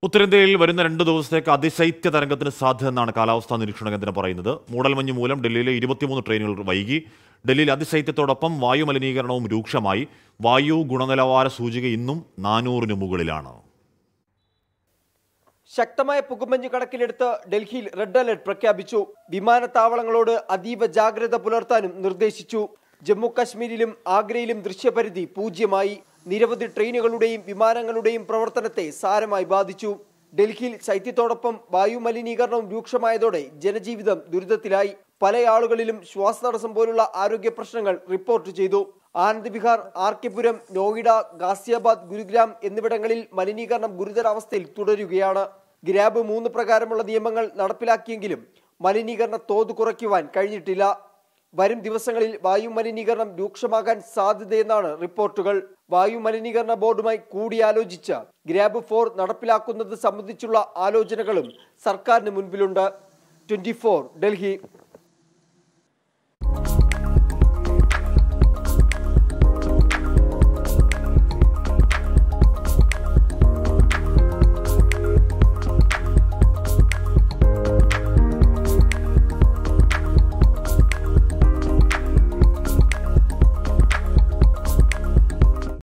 ഉത്തരേന്ത്യയിൽ വരുന്ന രണ്ട് ദിവസത്തേക്ക് അതിശൈത്യ തരംഗത്തിന് സാധ്യത എന്നാണ് കാലാവസ്ഥാ നിരീക്ഷണ കേന്ദ്രം പറയുന്നത് മൂടൽമഞ്ഞ് മൂലം ഡൽഹിയിലെ ഇരുപത്തിമൂന്ന് ട്രെയിനുകൾ വൈകി ഡൽഹിയിൽ അതിശൈത്യത്തോടൊപ്പം വായു മലിനീകരണവും രൂക്ഷമായി വായു ഗുണനിലവാര സൂചിക ഇന്നും നാനൂറിന് മുകളിലാണ് ശക്തമായ പുകമഞ്ഞ് കണക്കിലെടുത്ത് ഡൽഹിയിൽ റെഡ് അലർട്ട് പ്രഖ്യാപിച്ചു വിമാനത്താവളങ്ങളോട് അതീവ ജാഗ്രത പുലർത്താനും നിർദ്ദേശിച്ചു ജമ്മു കശ്മീരിലും ആഗ്രയിലും ദൃശ്യപരിധി പൂജ്യമായി നിരവധി ട്രെയിനുകളുടെയും വിമാനങ്ങളുടെയും പ്രവർത്തനത്തെ സാരമായി ബാധിച്ചു ഡൽഹിയിൽ ശൈത്യത്തോടൊപ്പം വായു മലിനീകരണവും രൂക്ഷമായതോടെ ജനജീവിതം ദുരിതത്തിലായി പല ആളുകളിലും ശ്വാസതടസ്സം പോലുള്ള ആരോഗ്യ പ്രശ്നങ്ങൾ റിപ്പോർട്ട് ചെയ്തു ആനന്ദ് വിഹാർ ആർ കെ പുരം നോയിഡ ഗാസിയാബാദ് ഗുരുഗ്രാം എന്നിവിടങ്ങളിൽ മലിനീകരണം ഗുരുതരാവസ്ഥയിൽ തുടരുകയാണ് ഗ്രാബ് മൂന്ന് പ്രകാരമുള്ള നിയമങ്ങൾ നടപ്പിലാക്കിയെങ്കിലും മലിനീകരണ തോത് കുറയ്ക്കുവാൻ കഴിഞ്ഞിട്ടില്ല വരും ദിവസങ്ങളിൽ വായു മലിനീകരണം രൂക്ഷമാകാൻ സാധ്യതയെന്നാണ് റിപ്പോർട്ടുകൾ വായു മലിനീകരണ ബോർഡുമായി കൂടിയാലോചിച്ച് ഗ്രാബ് ഫോർ നടപ്പിലാക്കുന്നത് സംബന്ധിച്ചുള്ള ആലോചനകളും സർക്കാരിന് മുൻപിലുണ്ട് ട്വന്റി ഡൽഹി